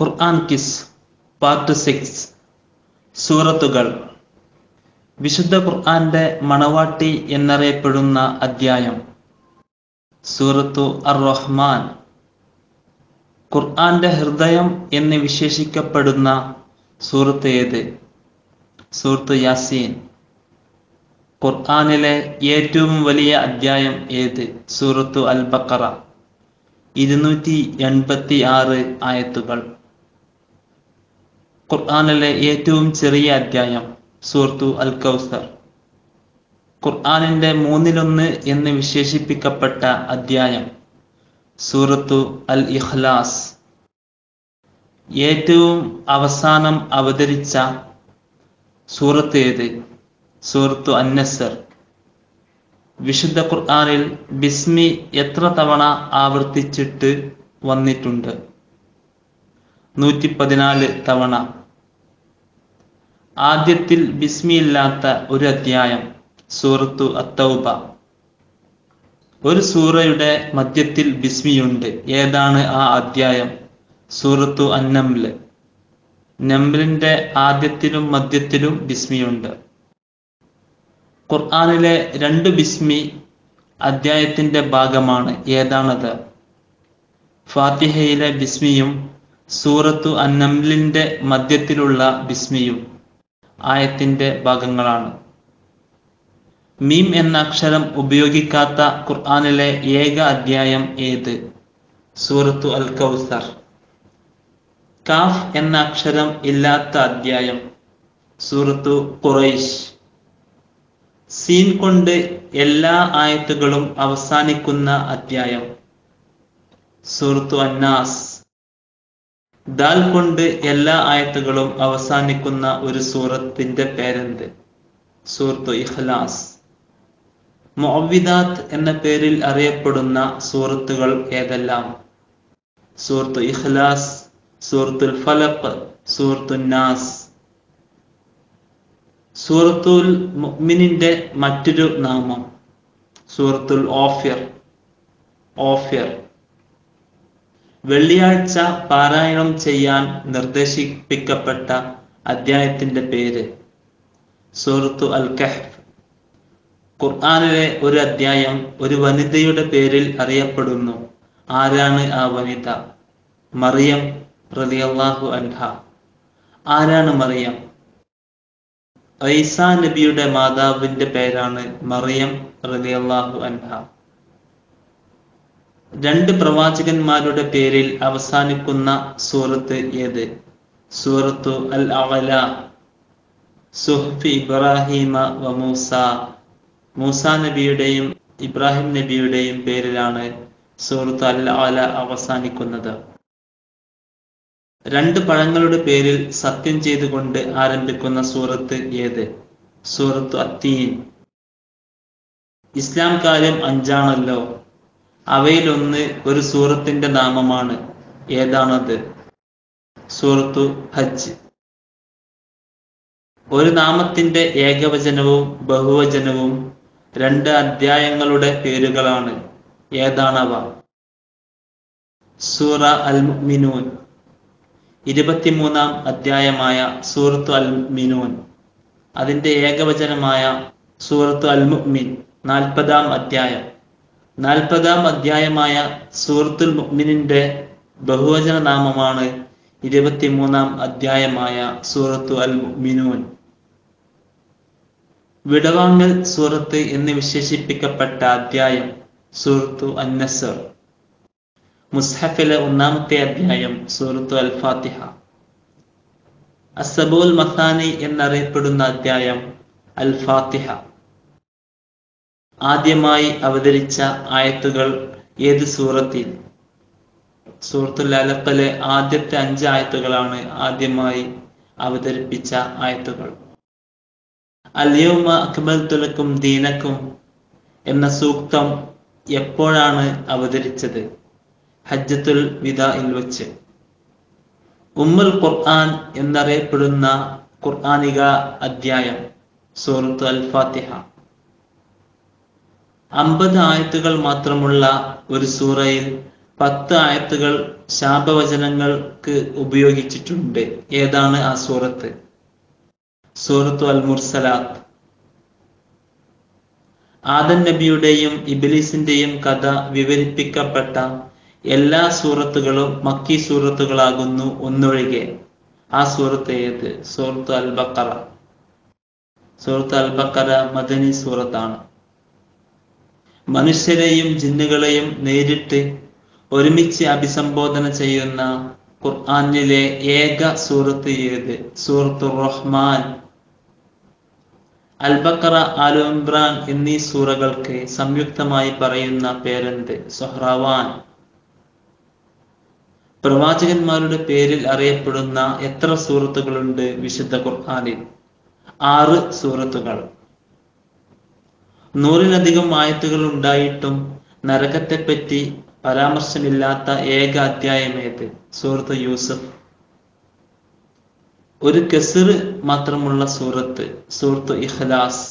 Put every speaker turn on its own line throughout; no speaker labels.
ഖുർആൻ kiss part six സൂറത്തുകൾ വിശുദ്ധ ഖുർആന്റെ മണവാട്ടി എന്നറിയപ്പെടുന്ന അദ്ധ്യായം സൂറത്തു അർ റഹ്മാൻ ഖുർആന്റെ ഹൃദയം എന്ന് വിശേഷിക്കപ്പെടുന്ന സൂറത്ത് ഏത് സൂറത്ത് യാസീൻ ഖുർആനിലെ ഏറ്റവും വലിയ അദ്ധ്യായം ഏത് സൂറത്തു അൽ ബക്കറ ഇരുന്നൂറ്റി എൺപത്തി ആറ് ആയത്തുകൾ ഖുർആനിലെ ഏറ്റവും ചെറിയ അദ്ധ്യായം സൂറത്തു അൽ കൗസർ ഖുർആനിന്റെ മൂന്നിലൊന്ന് എന്ന് വിശേഷിപ്പിക്കപ്പെട്ട അദ്ധ്യായം സൂറത്തു അൽ ഇഖ്ലാസ് ഏറ്റവും അവസാനം അവതരിച്ച സൂറത്ത് ഏത് സൂറത്തു അന്നസർ വിശുദ്ധ ഖുർആനിൽ ബിസ്മി എത്ര തവണ ആവർത്തിച്ചിട്ട് വന്നിട്ടുണ്ട് നൂറ്റി പതിനാല് തവണ ആദ്യത്തിൽ ബിസ്മി ഇല്ലാത്ത ഒരു അധ്യായം സൂറത്തു അത്തൗബ ഒരു സൂറയുടെ മധ്യത്തിൽ ബിസ്മിയുണ്ട് ഏതാണ് ആ അധ്യായം സൂറത്തു അന്നംല് നംലിന്റെ ആദ്യത്തിലും മധ്യത്തിലും ബിസ്മിയുണ്ട് ഖുർആനിലെ രണ്ട് ബിസ്മി അദ്ധ്യായത്തിന്റെ ഭാഗമാണ് ഏതാണത് ഫാത്തിഹയിലെ ബിസ്മിയും സൂറത്തു അന്നംലിന്റെ മധ്യത്തിലുള്ള ബിസ്മിയും ആയത്തിന്റെ ഭാഗങ്ങളാണ് മീം എന്ന അക്ഷരം ഉപയോഗിക്കാത്ത ഖുർആനിലെ ഏക അധ്യായം ഏത് സൂറത്തു അൽ കൗസർ കാഫ് എന്ന അക്ഷരം ഇല്ലാത്ത അധ്യായം സൂറത്തു ഖുറൈശ് സീൻ കൊണ്ട് എല്ലാ ആയത്തുകളും അവസാനിക്കുന്ന അധ്യായം സൂറത്തു അന്നാസ് ദാൽ കൊണ്ട് എല്ലാ ആയത്തുകളും അവസാനിക്കുന്ന ഒരു സൂറത്തിന്റെ പേരെന്ത് സൂറത്തു ഇഖ്ലാസ് മൊവിദാത്ത് എന്ന പേരിൽ അറിയപ്പെടുന്ന സൂറത്തുകൾ ഏതെല്ലാം സൂറത്തു ഇഖ്ലാസ് സൂറത്തുൽ ഫലഖ് സൂറത്തുൽ നാസ് സൂറത്തുൽ മുഅ്മിനിന്റെ മറ്റൊരു നാമം സൂറത്തുൽ ഓഫിർ ഓഫിർ വെള്ളിയാഴ്ച പാരായണം ചെയ്യാൻ നിർദ്ദേശിപ്പിക്കപ്പെട്ട അധ്യായത്തിന്റെ പേര് സൂറത്തു അൽ കഹ്ഫ് ഖുർആനിലെ ഒരു അധ്യായം ഒരു വനിതയുടെ പേരിൽ അറിയപ്പെടുന്നു ആരാണ് ആ വനിത മറിയം റളിയല്ലാഹു അൻഹ ആരാണ് മറിയം ഐസാ നബിയുടെ മാതാവിന്റെ പേരാണ് മറിയം റളിയല്ലാഹു അൻഹ രണ്ട് പ്രവാചകന്മാരുടെ പേരിൽ അവസാനിക്കുന്ന സൂറത്ത് ഏത് സൂറത്തു അൽ അവല സുഹ്ഫി ഇബ്രാഹിമ വ മൂസ മൂസ നബിയുടെയും ഇബ്രാഹിം നബിയുടെയും പേരിലാണ് സൂറത്ത് അൽ അവല അവസാനിക്കുന്നത് രണ്ട് പഴങ്ങളുടെ പേരിൽ സത്യം ചെയ്തുകൊണ്ട് ആരംഭിക്കുന്ന സൂറത്ത് ഏത് സൂറത്തു അത്തീൻ ഇസ്ലാം കാര്യം അഞ്ചാണല്ലോ അവയിലൊന്ന് ഒരു സൂറത്തിന്റെ നാമമാണ് ഏതാണത് സൂറത്തു ഹജ്ജ് ഒരു നാമത്തിന്റെ ഏകവചനവും ബഹുവചനവും രണ്ട് അധ്യായങ്ങളുടെ പേരുകളാണ് ഏതാണവ സൂറ അൽ മിനൂൻ ഇരുപത്തിമൂന്നാം അധ്യായമായ സൂറത്തു അൽ മിനൂൻ അതിന്റെ ഏകവചനമായ സൂറത്തു അൽ മുഅ്മിൻ നാൽപ്പതാം അധ്യായം നാൽപ്പതാം അധ്യായമായ സൂറത്തുൽ മുഅ്മിനിന്റെ ബഹുവചന നാമമാണ് ഇരുപത്തിമൂന്നാം അധ്യായമായ സൂറത്തു അൽ മുഅ്മിനൂൻ വിടവാങ്ങൽ സൂറത്ത് എന്ന് വിശേഷിപ്പിക്കപ്പെട്ട അധ്യായം സൂറത്തു അന്നസർ മുസ്ഹഫിലെ ഒന്നാമത്തെ അധ്യായം സൂറത്തു അൽ ഫാത്തിഹ അസബുൽ മസാനി എന്നറിയപ്പെടുന്ന അധ്യായം അൽ ഫാത്തിഹ ആദ്യമായി അവതരിച്ച ആയത്തുകൾ ഏത് സൂറത്തിൽ സൂറത്തുൽ അലക്കലെ ആദ്യത്തെ അഞ്ച് ആയത്തുകളാണ് ആദ്യമായി അവതരിപ്പിച്ച ആയത്തുകൾ അല്യവുമ അക്ബൽ തുലക്കും ദീനക്കും എന്ന സൂക്തം എപ്പോഴാണ് അവതരിച്ചത് ഹജ്ജത്തുൽ വിദായിൽ വച്ച് ഉമ്മുൽ ഖുർആൻ എന്നറിയപ്പെടുന്ന ഖുർആനിക അധ്യായം സൂറത്ത് അൽ ഫാത്തിഹ അമ്പത് ആയത്തുകൾ മാത്രമുള്ള ഒരു സൂറയിൽ പത്ത് ആയത്തുകൾ ശാപവചനങ്ങൾക്ക് ഉപയോഗിച്ചിട്ടുണ്ട് ഏതാണ് ആ സൂറത്ത് സൂറത്തു അൽ മുർസലാത്ത് ആദൻ നബിയുടെയും ഇബിലിസിന്റെയും കഥ വിവരിപ്പിക്കപ്പെട്ട എല്ലാ സൂറത്തുകളും മക്കി സൂറത്തുകളാകുന്നു ഒന്നൊഴികെ ആ സൂറത്ത് ഏത് സൂറത്ത് അൽ ബക്കറ സൂറത്ത് അൽ ബക്കറ മദനി സൂറത്താണ് മനുഷ്യരെയും ജിന്നുകളെയും നേരിട്ട് ഒരുമിച്ച് അഭിസംബോധന ചെയ്യുന്ന ഖുർആനിലെ ഏക സൂറത്ത് ഏത് സൂറത്തു റഹ്മാൻ അൽബക്കറ ആലു ഇമ്രാൻ എന്നീ സൂറകൾക്ക് സംയുക്തമായി പറയുന്ന പേരെന്ത് സൊഹ്റവാൻ പ്രവാചകന്മാരുടെ പേരിൽ അറിയപ്പെടുന്ന എത്ര സൂറത്തുകളുണ്ട് വിശുദ്ധ ഖുർആനിൽ ആറ് സൂറത്തുകൾ നൂറിലധികം ആയത്തുകൾ ഉണ്ടായിട്ടും നരകത്തെപ്പറ്റി പരാമർശമില്ലാത്ത ഏക അധ്യായം ഏത് സൂറത്ത് യൂസഫ് ഒരു കെസിർ മാത്രമുള്ള സൂറത്ത് സൂറത്ത് ഇഖ്ലാസ്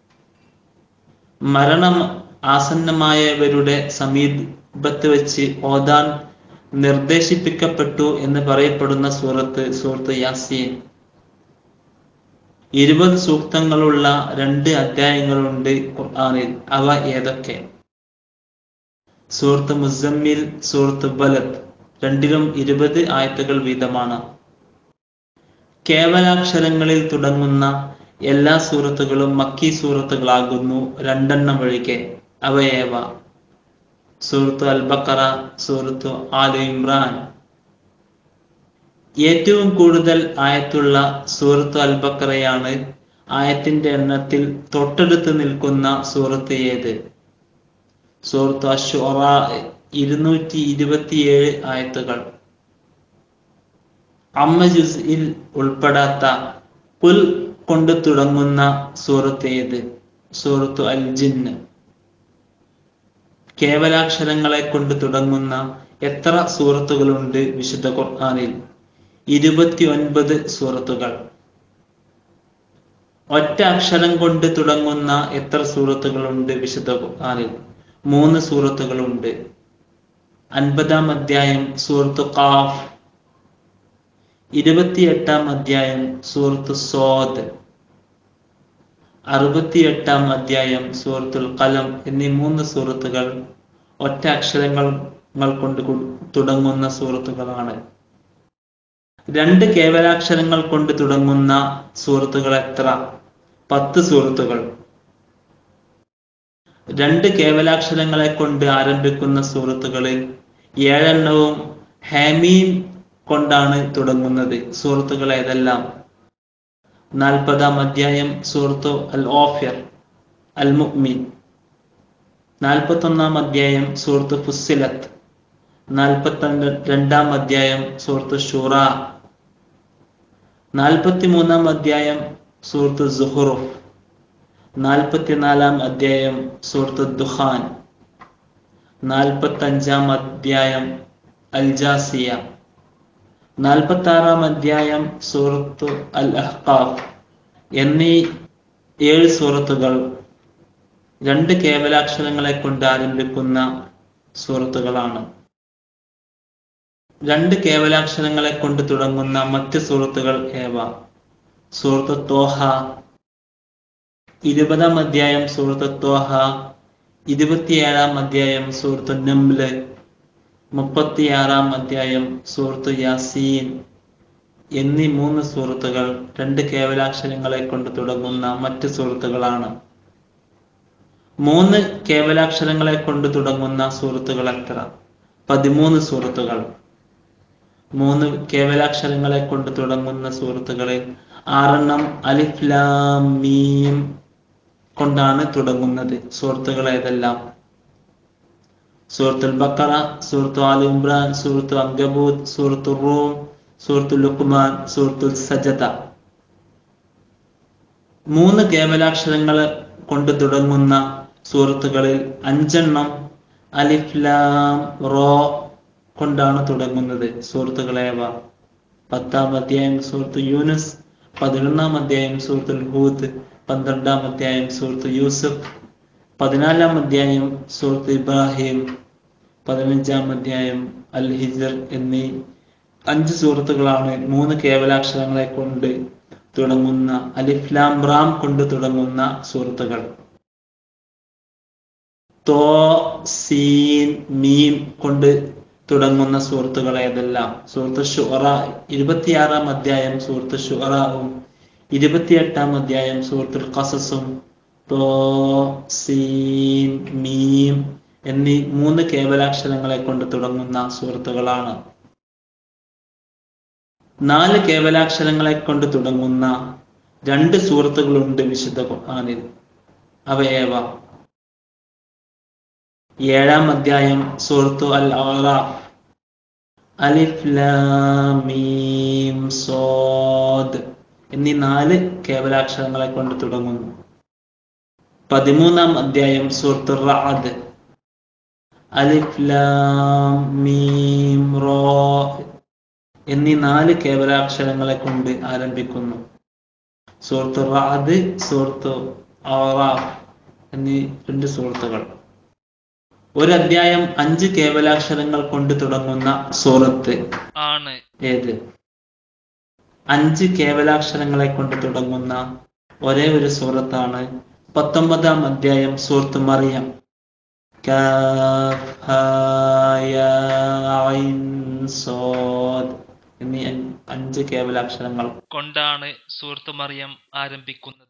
മരണം ആസന്നമായവരുടെ സമീപത്ത് വെച്ച് ഓതാൻ നിർദ്ദേശിപ്പിക്കപ്പെട്ടു എന്ന് പറയപ്പെടുന്ന സൂറത്ത് സൂറത്ത് യാസീൻ ഇരുപത് സൂക്തങ്ങളുള്ള രണ്ട് അധ്യായങ്ങളുണ്ട് ഖുർആനിൽ അവ ഏതൊക്കെ സൂറത്ത് മുസമ്മിൽ സൂറത്ത് ബലത് രണ്ടിലും ഇരുപത് ആയത്തുകൾ വീതമാണ് കേവലാക്ഷരങ്ങളിൽ തുടങ്ങുന്ന എല്ലാ സൂറത്തുകളും മക്കി സൂറത്തുകളാകുന്നു രണ്ടെണ്ണം ഒഴികെ അവയേവ സൂറത്ത് അൽ ബക്കറ സൂറത്ത് ആലു ഇമ്രാൻ ഏറ്റവും കൂടുതൽ ആയത്തുള്ള സൂറത്ത് അൽ ബക്കറയാണ് ആയത്തിന്റെ എണ്ണത്തിൽ തൊട്ടടുത്ത് നിൽക്കുന്ന സൂറത്ത് ഏത് സൂറത്ത് അഷുറ ഇരുന്നൂറ്റി ഇരുപത്തിയേഴ് ആയത്തുകൾ അമ്മ ജുസിൽ ഉൾപ്പെടാത്ത പുൽ കൊണ്ട് തുടങ്ങുന്ന സൂറത്ത് ഏത് സൂറത്തു അൽ ജിന്ന് കേവലാക്ഷരങ്ങളെ കൊണ്ട് തുടങ്ങുന്ന എത്ര സൂറത്തുകളുണ്ട് വിശുദ്ധ ഖുർആനിൽ ഇരുപത്തി ഒൻപത് സൂറത്തുകൾ ഒറ്റ അക്ഷരം കൊണ്ട് തുടങ്ങുന്ന എത്ര സൂറത്തുകളുണ്ട് വിശുദ്ധ ഖുർആനിൽ മൂന്ന് സൂറത്തുകളുണ്ട് അൻപതാം അധ്യായം സൂറത്ത് ഖാഫ് ഇരുപത്തിയെട്ടാം അധ്യായം സൂറത്ത് സോദ് അറുപത്തിയെട്ടാം അധ്യായം സൂറത്തുൽ കലം എന്നീ മൂന്ന് സൂറത്തുകൾ ഒറ്റ അക്ഷരങ്ങൾ കൊണ്ട് തുടങ്ങുന്ന സൂറത്തുകളാണ് രണ്ട് കേവലാക്ഷരങ്ങൾ കൊണ്ട് തുടങ്ങുന്ന സൂറത്തുകൾ എത്ര പത്ത് സൂറത്തുകൾ രണ്ട് കേവലാക്ഷരങ്ങളെ കൊണ്ട് ആരംഭിക്കുന്ന സൂറത്തുകളിൽ ഏഴെണ്ണവും ഹാമീം കൊണ്ടാണ് തുടങ്ങുന്നത് സൂറത്തുകൾ ഏതെല്ലാം നാൽപ്പതാം അധ്യായം സൂറത്തു അൽ ഓഫിർ അൽ മുഅ്മിൻ നാൽപ്പത്തൊന്നാം അധ്യായം സൂറത്ത് ഫുസ്സിലത്ത് നാൽപ്പത്തി രണ്ടാം അധ്യായം സൂറത്ത് ഷൂറ നാൽപ്പത്തി മൂന്നാം അധ്യായം സൂറത്ത് സുഹുറുഫ് നാൽപ്പത്തിനാലാം അധ്യായം സൂറത്ത് ദുഖാൻ നാൽപ്പത്തി അഞ്ചാം അധ്യായം അൽ ജാസിയ നാൽപ്പത്തി ആറാം അധ്യായം സൂറത്ത് അൽ അഹ്കാഫ് എന്നീ ഏഴ് സൂറത്തുകൾ രണ്ട് കേവലാക്ഷരങ്ങളെ കൊണ്ട് ആരംഭിക്കുന്ന സൂറത്തുകളാണ് രണ്ട് കേവലാക്ഷരങ്ങളെ കൊണ്ട് തുടങ്ങുന്ന മറ്റ് സൂറത്തുകൾ ഏവ സൂറത്ത് തോഹ ഇരുപതാം അധ്യായം സൂറത്ത് തോഹ ഇരുപത്തിയേഴാം അധ്യായം സൂറത്ത് നംല് മുപ്പത്തിയാറാം അധ്യായം സൂറത്ത് യാസീൻ എന്നീ മൂന്ന് സൂറത്തുകൾ രണ്ട് കേവലാക്ഷരങ്ങളെ കൊണ്ട് തുടങ്ങുന്ന മറ്റ് സൂറത്തുകളാണ് മൂന്ന് കേവലാക്ഷരങ്ങളെ കൊണ്ട് തുടങ്ങുന്ന സൂറത്തുകൾ എത്ര പതിമൂന്ന് സൂറത്തുകൾ മൂന്ന് കേവലാക്ഷരങ്ങളെ കൊണ്ട് തുടങ്ങുന്ന സൂറത്തുകളിൽ ആറെണ്ണം അലിഫ്ലാം മീം കൊണ്ടാണ് തുടങ്ങുന്നത് സൂറത്തുകൾ ഏതെല്ലാം സൂറത്തുൽ ബക്കറ സൂറത്തു ആൽ ഇമ്രാൻ സൂറത്തു അങ്കബൂത്ത് സൂറത്തു റൂം സൂറത്തു ലുക്മാൻ സൂറത്തുൽ സജദ മൂന്ന് കേവലാക്ഷരങ്ങൾ കൊണ്ട് തുടങ്ങുന്ന സൂറത്തുകളിൽ അഞ്ചെണ്ണം അലിഫ്ലാം റോ കൊണ്ടാണ് തുടങ്ങുന്നത് സൂറത്തുകളേവ പത്താം അധ്യായം സൂറത്ത് യൂനസ് പതിനൊന്നാം അധ്യായം സൂറത്തുൽ ഹൂദ് പന്ത്രണ്ടാം അധ്യായം സൂറത്ത് യൂസഫ് പതിനാലാം അധ്യായം സൂറത്ത് ഇബ്രാഹിം പതിനഞ്ചാം അധ്യായം അൽ ഹിജർ എന്നീ അഞ്ച് സൂറത്തുകളാണ് മൂന്ന് കേവലാക്ഷരങ്ങളെ കൊണ്ട് തുടങ്ങുന്ന അലിഫ്ലാം റാം കൊണ്ട് തുടങ്ങുന്ന സൂറത്തുകൾ തോ സീൻ മീം കൊണ്ട് തുടങ്ങുന്ന സൂറത്തുകൾ ഏതെല്ലാം സൂറത്ത് ഷുറ ഇരുപത്തിയാറാം അധ്യായം സൂറത്ത് ഷുറാവും ഇരുപത്തിയെട്ടാം അധ്യായം സൂറത്തുൽ ഖസസും തോ സീൻ മീം എന്നീ മൂന്ന് കേവലാക്ഷരങ്ങളെ കൊണ്ട് തുടങ്ങുന്ന സൂറത്തുകളാണ് നാല് കേവലാക്ഷരങ്ങളെ കൊണ്ട് തുടങ്ങുന്ന രണ്ട് സൂറത്തുകളുണ്ട് വിശുദ്ധ ഖുർആനിൽ അവയേവ ഏഴാം അധ്യായം സൂറത്തു അൽ ആറാഫ് അലിഫ് ലാം മീം സോദ് എന്നീ നാല് കേവലാക്ഷരങ്ങളെ കൊണ്ട് തുടങ്ങുന്നു പതിമൂന്നാം അധ്യായം സൂറത്തു റാദ് അലിഫ് ലാം മീം റോ എന്നീ നാല് കേവലാക്ഷരങ്ങളെ കൊണ്ട് ആരംഭിക്കുന്നു സൂറത്തു റാദ് സൂറത്തു ആറാഫ് എന്നീ രണ്ട് സൂറത്തുകൾ ഒരു അധ്യായം അഞ്ച് കേവലാക്ഷരങ്ങൾ കൊണ്ട് തുടങ്ങുന്ന സൂറത്ത്
ആണ്
ഏത് അഞ്ച് കേവലാക്ഷരങ്ങളെ കൊണ്ട് തുടങ്ങുന്ന ഒരേ ഒരു സൂറത്താണ് പത്തൊമ്പതാം അധ്യായം സൂറത്ത് മറിയം കാഫ്, ഹാ, യാ, ഐൻ, സോദ് എന്നീ അഞ്ച് അഞ്ച് കേവലാക്ഷരങ്ങൾ
കൊണ്ടാണ് സൂറത്ത് മറിയം ആരംഭിക്കുന്നത്